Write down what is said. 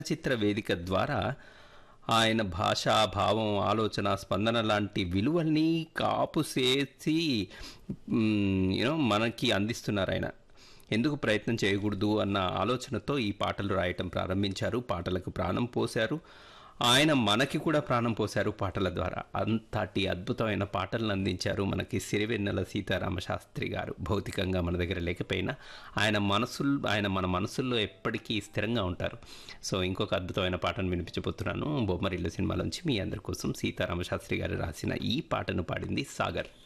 చిత్ర వేదిక ద్వారా ఆయన భాష భావం ఆలోచన స్పందన లాంటి విలువల్ని కాపు చేసి యూనో మనకి అందిస్తున్నారు ఆయన ఎందుకు ప్రయత్నం చేయకూడదు అన్న ఆలోచనతో ఈ పాటలు రాయటం ప్రారంభించారు పాటలకు ప్రాణం పోశారు ఆయన మనకి కూడా ప్రాణం పోశారు పాటల ద్వారా అంతటి అద్భుతమైన పాటలను అందించారు మనకి సిరివెన్నెల సీతారామ శాస్త్రి గారు భౌతికంగా మన దగ్గర లేకపోయినా ఆయన మనసులు ఆయన మన మనసుల్లో ఎప్పటికీ స్థిరంగా ఉంటారు సో ఇంకొక అద్భుతమైన పాటను వినిపించబోతున్నాను బొమ్మరిల్లు సినిమాలోంచి మీ అందరి కోసం సీతారామ శాస్త్రి గారు రాసిన ఈ పాటను పాడింది సాగర్